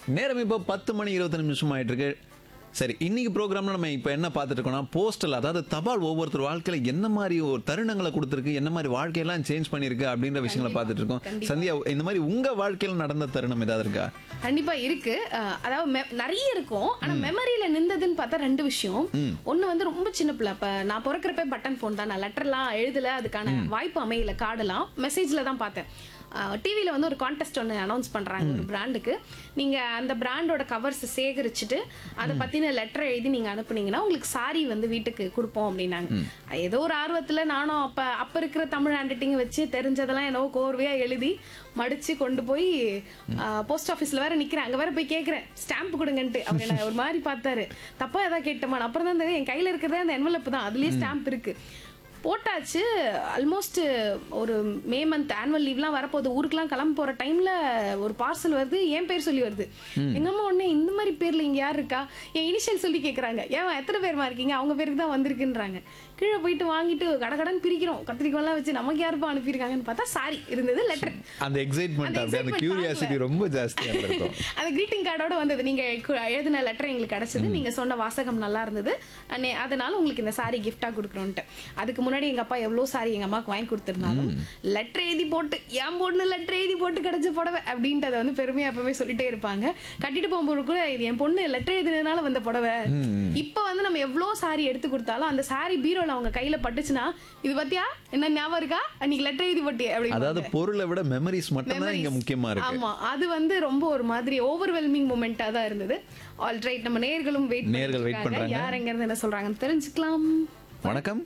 நேரம் இப்போ பத்து மணி இருபத்தி நிமிஷம் ஆயிட்டு இருக்கு சரி இன்னைக்கு ப்ரோக்ராம்ல நம்ம இப்போ என்ன பார்த்துட்டு இருக்கோம்னா போஸ்டல் அதாவது தபால் ஒவ்வொருத்தர் வாழ்க்கையில என்ன மாதிரி ஒரு தருணங்களை கொடுத்துருக்கு என்ன மாதிரி வாழ்க்கையெல்லாம் சேஞ்ச் பண்ணிருக்கு அப்படின்ற விஷயங்களை பார்த்துட்டு இருக்கோம் சந்தியா இந்த மாதிரி உங்க வாழ்க்கையில் நடந்த தருணம் ஏதாவது இருக்கா கண்டிப்பா இருக்கு அஹ் அதாவது me- நிறைய இருக்கும் ஆனா மெமரியில நின்றதுன்னு பார்த்தா ரெண்டு விஷயம் ஒண்ணு வந்து ரொம்ப சின்ன பிள்ளை அப்ப நான் பிறக்கிறப்ப பட்டன் போன் தான் நான் லெட்டர்லாம் எழுதல அதுக்கான வாய்ப்பு அமையல கார்டெல்லாம் மெசேஜ்ல தான் பார்த்தேன் டிவியில் வந்து ஒரு கான்டெஸ்ட் ஒன்று அனௌன்ஸ் பண்ணுறாங்க ஒரு பிராண்டுக்கு நீங்கள் அந்த பிராண்டோட கவர்ஸ் சேகரிச்சுட்டு அதை பற்றின லெட்டர் எழுதி நீங்கள் அனுப்புனீங்கன்னா உங்களுக்கு சாரி வந்து வீட்டுக்கு கொடுப்போம் அப்படின்னாங்க ஏதோ ஒரு ஆர்வத்தில் நானும் அப்போ அப்போ இருக்கிற தமிழ் ஹேண்ட் ரைட்டிங் வச்சு தெரிஞ்சதெல்லாம் என்னவோ கோர்வையாக எழுதி மடிச்சு கொண்டு போய் போஸ்ட் ஆஃபீஸ்ல வேற நிக்கிறேன் அங்க வேற போய் கேக்குறேன் ஸ்டாம்ப் கொடுங்கன்ட்டு அவர் என்ன ஒரு மாதிரி பார்த்தாரு தப்பா ஏதாவது கேட்டோமா அப்புறம் தான் தெரியும், என் கையில இருக்கிறதே அந்த என்வலப் தான் அதுலயே ஸ்டாம்ப் இருக்கு போட்டாச்சு ஆல்மோஸ்ட் ஒரு மே மந்த் ஆனுவல் லீவ்லாம் வரப்போகுது ஊருக்குலாம் கிளம்ப போற டைம்ல ஒரு பார்சல் வருது என் பேர் சொல்லி வருது எங்க அம்மா உடனே இந்த மாதிரி பேர்ல இங்க யார் இருக்கா என் இனிஷியல் சொல்லி கேக்குறாங்க ஏன் எத்தனை பேர்மா இருக்கீங்க அவங்க பேருக்கு தான் வந்திருக்குன்றாங்க கீழே போயிட்டு வாங்கிட்டு கடகடன் பிரிக்கிறோம் கத்திரிக்கோலாம் வச்சு நமக்கு யாருப்பா அனுப்பியிருக்காங்கன்னு பார்த்தா சாரி இருந்தது லெட்டர் அந்த எக்ஸைட்மெண்ட் அந்த அப்படி அந்த excitement கியூரியாசிட்டி தாங்கல. ரொம்ப ஜாஸ்தியா இருக்கும் அந்த greeting கார்டோட வந்தது நீங்க கு- எழுதின லெட்டர் எங்களுக்கு கிடைச்சது நீங்க சொன்ன வாசகம் நல்லா இருந்தது அண்ணே, அதனால உங்களுக்கு இந்த சாரி கிஃப்டா கொடுக்குறோன்ட்டு அதுக்கு முன்னாடி எங்க அப்பா எவ்வளவு சாரி எங்க அம்மாக்கு வாங்கி கொடுத்திருந்தாலும் லெட்டர் எழுதி போட்டு என் பொண்ணு லெட்டர் எழுதி போட்டு கிடைச்ச புடவை அப்படின்றத வந்து பெருமையா எப்பவுமே சொல்லிட்டே இருப்பாங்க கட்டிட்டு போகும்போது கூட இது என் பொண்ணு லெட்டர் எழுதினதுனால வந்த புடவை இப்ப வந்து நம்ம எவ்வளவு சாரி எடுத்து கொடுத்தாலும் அந்த சாரி பீரோல அவங்க கையில பட்டுச்சுன்னா இது பத்தியா என்ன ஞாபகம் இருக்கா அன்னைக்கு லெட்டர் எழுதி போட்டியே அப்படின்னு அதாவது பொருளை விட மெமரிஸ் மட்டும் தான் இங்க Memories. முக்கியமா இருக்கு ஆமா அது வந்து ரொம்ப ஒரு மாதிரி ஓவர்வெல்மிங் மூமெண்டா தான் இருந்தது ஆல்ரைட் நம்ம நேர்களும் வெயிட் நேயர்கள் wait பண்றாங்க. யார் எங்க இருந்து என்ன சொல்றாங்கன்னு தெரிஞ்சுக்கலாம் வணக்கம்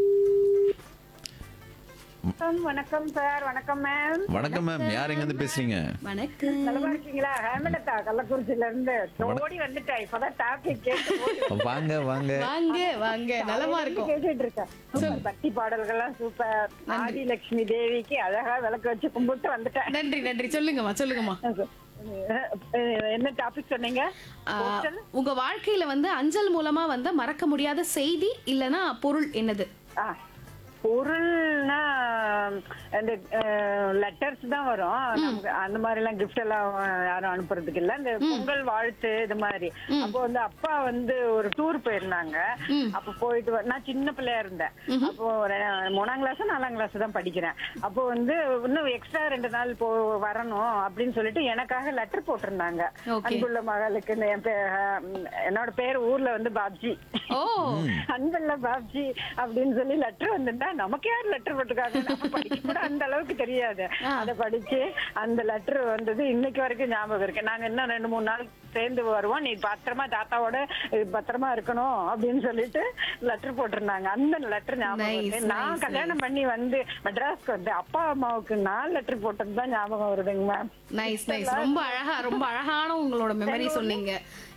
வணக்கம் வணக்கம் சார் வணக்கம் மேம் வணக்கம் மேம் யார் எங்க இருந்து பேசுறீங்க வணக்கம் நல்லா இருக்கீங்களா ஹேமலதா கள்ளக்குறிச்சியில இருந்து ஓடி வந்துட்டேன் இப்பதான் டாபிக் கேட்டு ஓடி வாங்க வாங்க வாங்க வாங்க நலமா இருக்கும் கேட்டுட்டு இருக்கேன் சூப்பர் பக்தி பாடல்கள்லாம் சூப்பர் ஆதிலட்சுமி தேவிக்கு அழகா விளக்கு வச்சு கும்பிட்டு வந்துட்டேன் நன்றி நன்றி சொல்லுங்கம்மா சொல்லுங்கம்மா அஹ் என்ன டாபிக் சொன்னீங்க ஆஹ், உங்க வாழ்க்கையில வந்து அஞ்சல் மூலமா வந்த மறக்க முடியாத செய்தி இல்லனா பொருள் என்னது ஆ, பொருள்னா அந்த லெட்டர்ஸ் தான் வரும் நமக்கு அந்த மாதிரி எல்லாம் கிஃப்ட் எல்லாம் யாரும் அனுப்புறதுக்கு இல்ல இந்த பொங்கல் வாழ்த்து இது மாதிரி அப்போ வந்து அப்பா வந்து ஒரு டூர் போயிருந்தாங்க அப்ப போயிட்டு வ- நான் சின்ன பிள்ளையா இருந்தேன் அப்போ ஒரு மூணாம் கிளாஸ் நாலாம் கிளாஸ் தான் படிக்கிறேன் அப்போ வந்து இன்னும் எக்ஸ்ட்ரா ரெண்டு நாள் போ வரணும் அப்படின்னு சொல்லிட்டு எனக்காக லெட்டர் போட்டிருந்தாங்க Okay. அன்புள்ள மகளுக்கு இந்த என் பே- அஹ், என்னோட பேர் ஊர்ல வந்து பாப்ஜி ஓ அன்பல்ல பாப்ஜி அப்படின்னு சொல்லி லெட்டர் வந்துட்டா நமக்கு யார் லெட்டர் போட்டிருக்காங்க நம்ம படிக்க கூட அந்த அளவுக்கு தெரியாது அத படிச்சு அந்த லெட்டர் வந்தது இன்னைக்கு வரைக்கும் ஞாபகம் இருக்கு நாங்க இன்னும் ரெண்டு மூணு நாள் சேர்ந்து வருவோம் நீ பத்திரமா தாத்தாவோட இது பத்திரமா இருக்கணும் அப்படின்னு சொல்லிட்டு லெட்டர் போட்டிருந்தாங்க அந்த லெட்டர் ஞாபகம் Nice, இருக்கு நான் nice, கல்யாணம் பண்ணி வந்து மெட்ராஸ்க்கு வந்து அப்பா அம்மாவுக்கு நான் லெட்டர் போட்டது தான் ஞாபகம் வருதுங்க மேம் நைஸ் நைஸ் ரொம்ப அழகா ரொம்ப அழகான உங்களோட மெமரி சொன்னீங்க